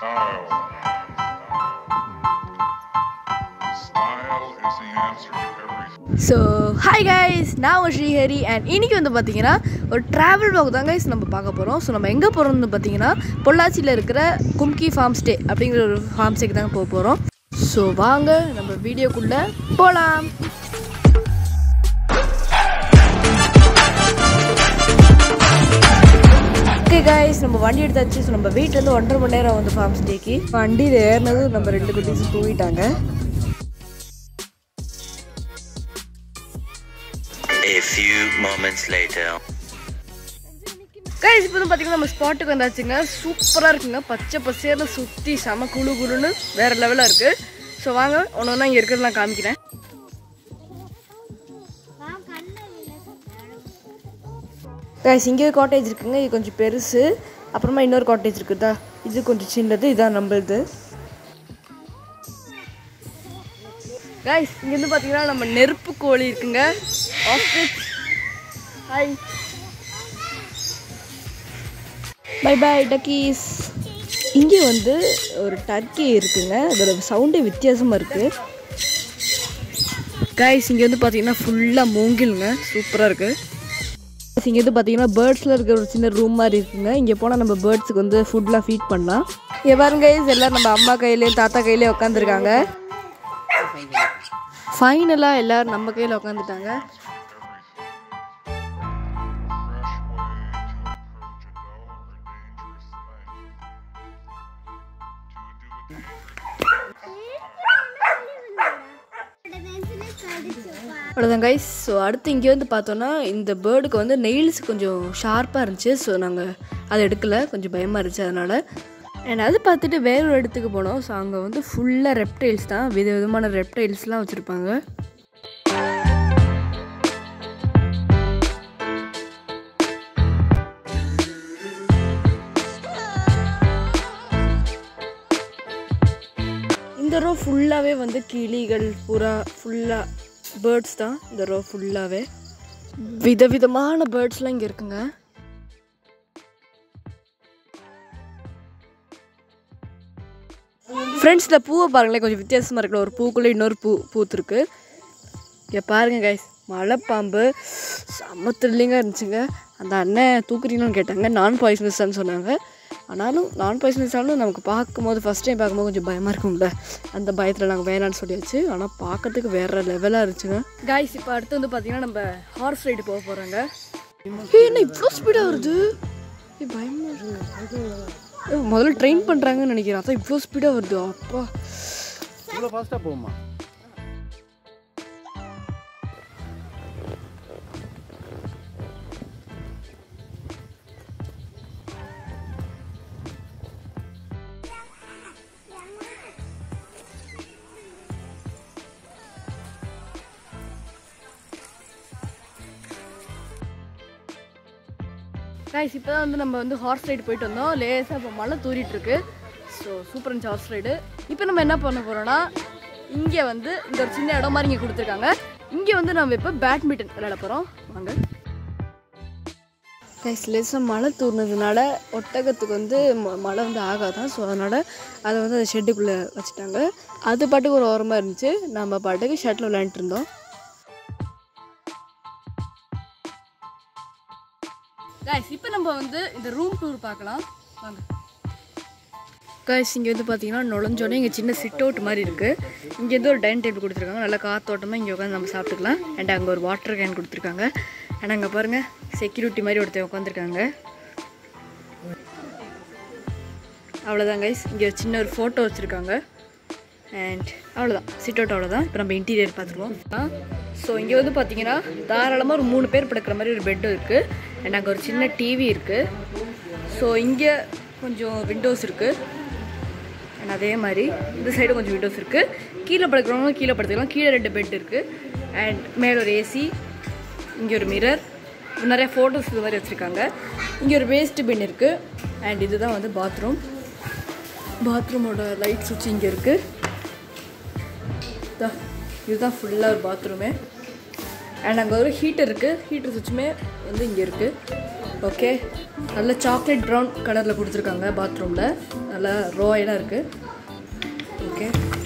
Style. Style is the answer to everything. So hi guys நான் உங்கள் Srihari and இன்னைக்கு வந்து பார்த்தீங்கன்னா ஒரு ட்ராவல் vlog தான் கைஸ் நம்ம பார்க்க போகிறோம் ஸோ நம்ம எங்கே போகிறோம்னு பார்த்தீங்கன்னா பொள்ளாச்சியில் இருக்கிற கும்கி ஃபார்ம் ஸ்டே அப்படிங்கிற ஒரு ஃபார்ம் ஸ்டேக்கு தாங்க போக போகிறோம் ஸோ வாங்க நம்ம வீடியோக்குள்ளே போகலாம் ஓகே கைஸ் நம்ம வண்டி எடுத்தாச்சு ஸோ நம்ம வீட்டிலேருந்து ஒன்றரை மணி நேரம் வந்து ஃபார்ம் ஸ்டேக்கு வண்டியில் ஏறினது நம்ம ரெண்டு குட்டீஸும் தூங்கிட்டாங்க A few moments later. Guys இப்போ வந்து பார்த்தீங்கன்னா நம்ம ஸ்பாட்டுக்கு வந்தாச்சுங்க சூப்பராக இருக்குங்க பச்சை பசேர்னு சுற்றி செம குளு குளுன்னு வேறு லெவலாக இருக்குது ஸோ வாங்க ஒன்று ஒன்றா இங்கே இருக்கிறதெல்லாம் காமிக்கிறேன் கைஸ் இங்கே ஒரு காட்டேஜ் இருக்குங்க இது கொஞ்சம் பெருசு அப்புறமா இன்னொரு காட்டேஜ் இருக்குதா இது கொஞ்சம் சின்னது இதான் நம்மளுது கைஸ் இங்கேருந்து பார்த்தீங்கன்னா நம்ம நெருப்பு கோழி இருக்குங்க ostrich hi bye bye duckies இங்கே வந்து ஒரு டர்க்கி இருக்குங்க அதோட சவுண்டே வித்தியாசமாக இருக்குது கைஸ் இங்கே வந்து பார்த்தீங்கன்னா ஃபுல்லாக மூங்கிலுங்க சூப்பராக இருக்குது இங்கே வந்து பார்த்தீங்கன்னா பேர்ட்ஸில் இருக்கிற ஒரு சின்ன ரூம் மாதிரி இருக்குங்க இங்கே போனால் நம்ம பேர்ட்ஸுக்கு வந்து ஃபுட்லாம் ஃபீட் பண்ணலாம் இங்கே பாருங்க guys, எல்லாம் நம்ம அம்மா கையிலேயும் தாத்தா கையிலேயும் உட்காந்துருக்காங்க ஃபைனலாக எல்லோரும் நம்ம கையில் உட்காந்துட்டாங்க அவ்வளோதான் கைஸ் ஸோ அடுத்து இங்கே வந்து பார்த்தோன்னா இந்த பேர்டுக்கு வந்து நெயில்ஸ் கொஞ்சம் ஷார்ப்பாக இருந்துச்சு ஸோ நாங்கள் அதை எடுக்கலை கொஞ்சம் பயமாக இருந்துச்சு அதனால் அண்ட் அது பார்த்துட்டு வேற ஒரு இடத்துக்கு போனோம் ஸோ அங்கே வந்து ஃபுல்லாக ரெப்டைல்ஸ் தான் வித விதமான ரெப்டைல்ஸ்லாம் வச்சுருப்பாங்க இந்த ரோ ஃபுல்லாகவே வந்து கிளிகள் புறா ஃபுல்லாக பேர்ட்ஸ் தான் இந்த ரோ ஃபுல்லாகவே விதவிதமான பேர்ட்ஸ்லாம் இங்கே இருக்குங்க ஃப்ரெண்ட்ஸ் இந்த பூவை பாருங்களேன் கொஞ்சம் வித்தியாசமாக இருக்குல்ல ஒரு பூக்குள்ளே இன்னொரு பூ பூத்துருக்கு இங்கே பாருங்க கைஸ் மலைப்பாம்பு செம்ம த்ரில்லிங்காக இருந்துச்சுங்க அந்த அண்ணன் தூக்குறீங்கன்னு கேட்டாங்க நான் பாய்சனஸ்ன்னு சொன்னாங்க ஆனாலும் நான் பாய்சனஸாலும் நமக்கு பார்க்கும்போது ஃபஸ்ட் டைம் பார்க்கும்போது கொஞ்சம் பயமாக இருக்கும்ல அந்த பயத்தில் நாங்கள் வேணான்னு சொல்லியாச்சு ஆனால் பார்க்கறதுக்கு வேறு லெவலாக இருந்துச்சுங்க கைஸ் இப்போ அடுத்து வந்து பார்த்தீங்கன்னா நம்ம ஹார்ஸ் ரைடு போக போகிறாங்க என்ன இவ்வளோ ஸ்பீடாக வருது ஏய், பயமா இருக்கு ஏய், முதல்ல ட்ரெயின் பண்ணுறாங்கன்னு நினைக்கிறேன் அதான் இவ்வளோ ஸ்பீடாக வருது அப்பா இவ்வளோ ஃபாஸ்ட்டாக போகுமா கைஸ் இப்போ தான் வந்து நம்ம வந்து ஹார்ஸ் ரைடு போயிட்டு வந்தோம் லேசாக இப்போ மழை தூரிட்டு இருக்கு ஸோ சூப்பர் இருந்துச்சு ஹார்ஸ் ரைடு இப்போ நம்ம என்ன பண்ண போகிறோம்னா இங்கே வந்து இந்த ஒரு சின்ன இடம் மாதிரி இங்கே கொடுத்துருக்காங்க இங்கே வந்து நம்ம இப்போ பேட்மிண்டன் விளையாட போகிறோம் வாங்க கைஸ் லேசாக மழை தூர்னதுனால ஒட்டகத்துக்கு வந்து ம- மழை வந்து ஆகாதான் ஸோ அதனால் அதை வந்து அந்த ஷெட்டுக்குள்ளே வச்சுட்டாங்க அது பாட்டுக்கு ஒரு ஓரமாக இருந்துச்சு நம்ம பாட்டுக்கு ஷட்டில் விளையாண்டுட்டு இருந்தோம் கைஸ் இப்போ நம்ம வந்து இந்த ரூம் டூர் பார்க்கலாம் வாங்க கைஸ் இங்கே வந்து பார்த்தீங்கன்னா நுழைஞ்சோடனே இங்கே சின்ன சிட் அவுட் மாதிரி இருக்குது இங்கேருந்து ஒரு டைனிங் டேபிள் கொடுத்துருக்காங்க நல்லா காத்தோட்டமாக இங்கே உட்காந்து நம்ம சாப்பிட்டுக்கலாம் அண்ட் அங்கே ஒரு வாட்டர் கேன் கொடுத்துருக்காங்க அண்ட் அங்கே பாருங்கள் செக்யூரிட்டி மாதிரி ஒருத்தர் உட்காந்துருக்காங்க அவ்வளோதான் கைஸ் இங்கே ஒரு சின்ன ஒரு ஃபோட்டோ வச்சுருக்காங்க அண்ட் அவ்வளோதான் சிட் அவுட் அவ்வளோதான் இப்போ நம்ம இன்டீரியர் பார்த்துருவோம் ஸோ இங்கே வந்து பார்த்தீங்கன்னா தாராளமாக ஒரு மூணு பேர் படுக்கிற மாதிரி ஒரு பெட்டு இருக்குது அண்ட் அங்கே ஒரு சின்ன டிவி இருக்குது ஸோ இங்கே கொஞ்சம் விண்டோஸ் இருக்குது அண்ட் அதே மாதிரி இந்த சைடு கொஞ்சம் விண்டோஸ் இருக்குது கீழே படுக்கிறவங்க கீழே படுத்துக்கலாம் கீழே ரெண்டு பெட் இருக்குது அண்ட் மேலே ஒரு ஏசி இங்கே ஒரு மிரர் நிறைய ஃபோட்டோஸ் இது மாதிரி வச்சுருக்காங்க இங்கே ஒரு வேஸ்ட் பின் இருக்குது அண்ட் இதுதான் வந்து பாத்ரூம் பாத்ரூமோட லைட் சுவிட்ச் இங்கே இருக்குது இதா- இதுதான் ஃபுல்லாக ஒரு பாத்ரூமே அண்ட் அங்கே ஒரு ஹீட்டர் இருக்குது ஹீட்டர் சுவிட்சுமே வந்து இங்கே இருக்குது ஓகே நல்ல சாக்லேட் ப்ரௌன் கலரில் கொடுத்துருக்காங்க பாத்ரூமில் நல்லா ரோயலாக இருக்குது ஓகே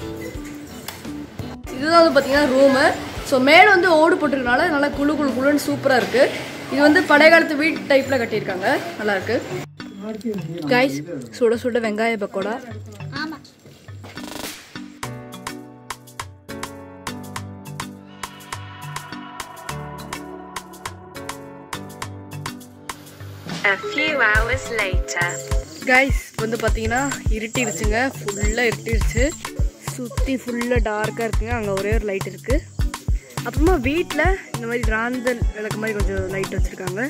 இதுதான் வந்து பார்த்தீங்கன்னா ரூமு ஸோ மேலே வந்து ஓடு போட்டிருக்கனால நல்லா குளு குளு குளுன்னு சூப்பராக இருக்குது இது வந்து பழைய காலத்து வீட்டு டைப்பில் கட்டியிருக்காங்க நல்லா இருக்கு கைஸ் சுட சுட வெங்காய pakoda A few hours later. Guys வந்து பார்த்தீங்கன்னா இருட்டிருச்சுங்க ஃபுல்லாக இருட்டிருச்சு சுற்றி ஃபுல்லாக டார்க்காக இருக்குங்க அங்கே ஒரே ஒரு லைட் இருக்குது அப்புறமா வீட்டில் இந்த மாதிரி ராந்தல் விளக்கு மாதிரி கொஞ்சம் லைட் வச்சுருக்காங்க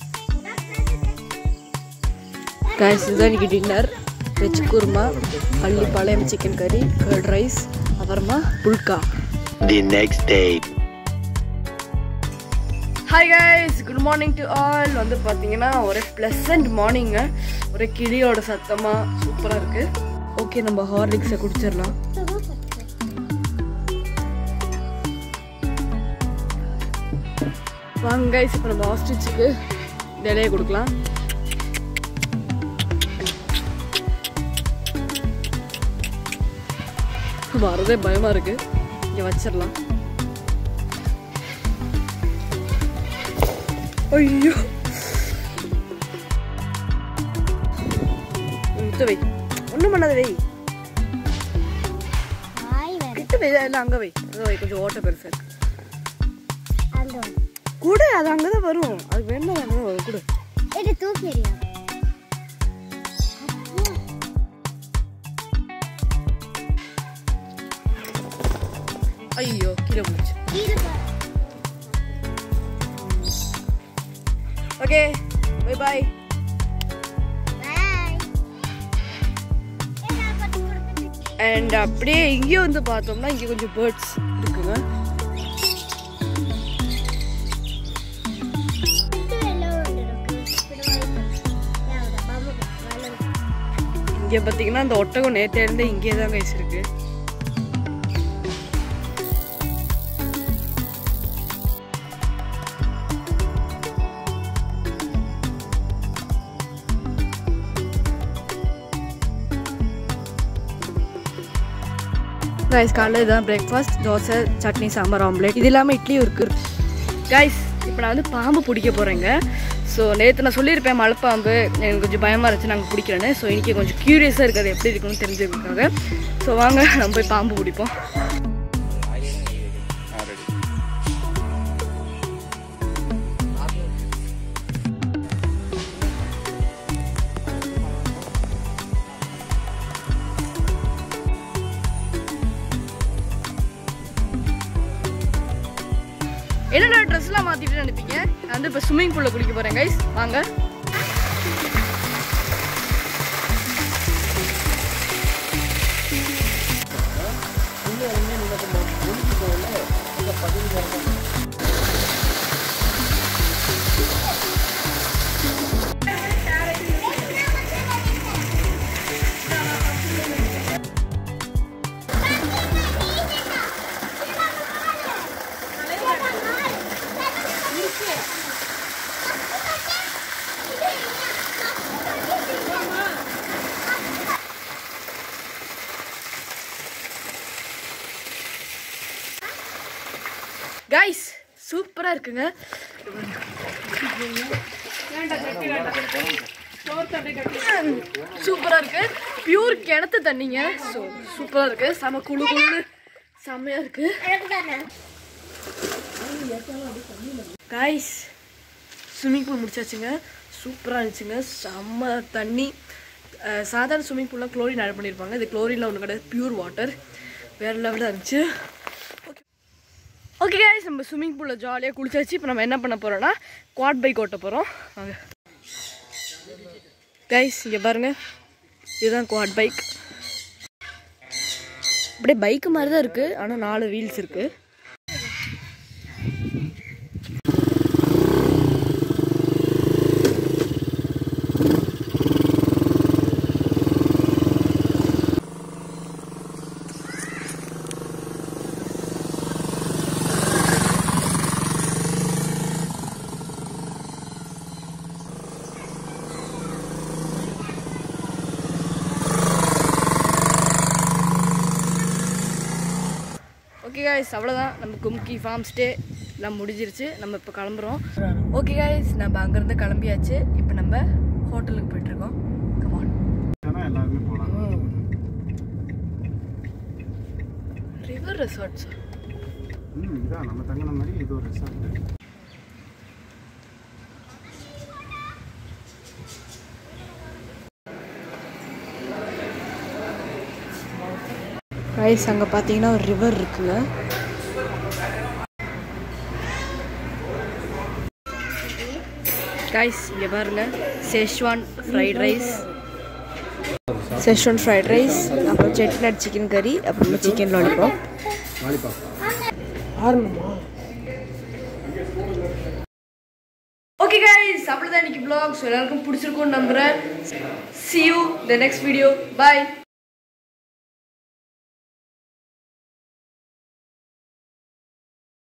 கைஸ் இதுதான் இன்னைக்கு dinner veg kurma Pallipalayam chicken கறி கர்ட் ரைஸ் அப்புறமா phulka The next day. Hi guys good morning to all வந்து பார்த்தீங்கன்னா ஒரே ப்ளசண்ட் மார்னிங்க ஒரே கிளியோட சத்தமாக சூப்பராக இருக்குது ஓகே நம்ம ஹார்லிக்ஸை குடிச்சிடலாம் வாங்க கைஸ் இப்போ நம்ம ஆஸ்ட்ரிச்சுக்கு இலையை கொடுக்கலாம் வரதே பயமாக இருக்குது இங்கே வச்சிடலாம் ஐயோ எடுத்து வை ஒன்றும் பண்ணாத வை கிட்ட வை இல்லை அங்கே வை அங்கே வை கொஞ்சம் ஓட்ட பெருசா இருக்கு கூட அது அங்கே தான் வரும் அது வேணும் அங்கே தான் வரும் கூட இது தூக்கி எறியும் ஐயோ கீழே போச்சு கீழே பாரு. Okay bye bye Bye. ஏய், நான் பட்டு கொடுத்துட்டு அண்ட் அப்படியே இங்கே வந்து பார்த்தோம்னா இங்கே கொஞ்சம் பேர்ட்ஸ் இருக்குங்க இது எல்லாம் ஒன்று இருக்கு. இப்படி வந்து யாரோட பாம்பு வளரும். இங்கே பார்த்தீங்கன்னா அந்த ஒட்டகம் நேற்றே இருந்து இங்கே தான் கைஸ் இருக்கு கைஸ் காலையில் இதுதான் பிரேக்ஃபாஸ்ட் தோசை சட்னி சாம்பார் ஆம்லேட் இது இல்லாமல் இட்லியும் இருக்குது கைஸ் இப்போ நான் வந்து பாம்பு பிடிக்க போகிறேங்க ஸோ நேற்று நான் சொல்லியிருப்பேன் மலைப்பாம்பு எனக்கு கொஞ்சம் பயமாக இருந்துச்சு நாங்கள் பிடிக்கிறேன்னு ஸோ இன்றைக்கி கொஞ்சம் க்யூரியஸாக இருக்குது எப்படி இருக்குன்னு தெரிஞ்சுக்கிறதுக்காக ஸோ வாங்க நம்ம போய் பாம்பு பிடிப்போம் என்னடா ட்ரெஸ்லாம் மாற்றிட்டு நினைப்பீங்க நான் வந்து இப்போ ஸ்விம்மிங் பூலில் குளிக்க போகிறேன் கைஸ் வாங்க கைஸ் சூப்பராக இருக்குங்க சூப்பராக இருக்கு பியூர் கிணத்து தண்ணிங்க ஸோ சூப்பராக இருக்கு செம குழு குழு செம்மையாக இருக்கு கைஸ் ஸ்விம்மிங் பூல் முடிச்சாச்சுங்க சூப்பராக இருந்துச்சுங்க செம்ம தண்ணி அஹ், சாதாரண ஸ்விம்மிங் பூல்லாம் குளோரின் ஆட் பண்ணியிருப்பாங்க இது குளோரின்ல ஒன்று கிடையாது பியூர் வாட்டர் வேறு லெவலாக இருந்துச்சு ஓகே கைஸ் நம்ம ஸ்விம்மிங் பூலில் ஜாலியாக குளிச்சாச்சு இப்போ நம்ம என்ன பண்ண போகிறோம்னா குவாட் பைக் ஓட்ட போகிறோம் வாங்க கைஸ் இங்கே பாருங்க இதுதான் குவாட் பைக் அப்படியே பைக்கு மாதிரி தான் இருக்குது ஆனால் நாலு வீல்ஸ் இருக்குது காய்ஸ் அவ்வளோதான் நம்ம கும்கி ஃபார்ம் ஸ்டே எல்லாம் முடிஞ்சிருச்சு நம்ம இப்போ கிளம்புறோம் ஓகே காய்ஸ் நம்ம அங்கேருந்து கிளம்பியாச்சு இப்போ நம்ம ஹோட்டலுக்கு போயிட்டுருக்கோம் கமான் ஏன்னா எல்லாருமே போகலாம் ரிவர் ரெசார்ட்ஸ் ம் இதான் நம்ம தங்கின மாதிரி இது ஒரு ரிசார்ட் ரைஸ் அங்கே பார்த்தீங்கன்னா ஒரு ரிவர் இருக்குங்க கைஸ் இங்கே பாருங்க Schezwan fried rice Schezwan fried rice அப்புறம் செட்டிநாட் சிக்கன் கறி அப்புறமா சிக்கன் லாலிபாப் ஓகே கைஸ் அவ்வளோதான் இன்னைக்கு vlog ஸோ எல்லாருக்கும் பிடிச்சிருக்கும்னு நம்புகிறேன் see you the next video bye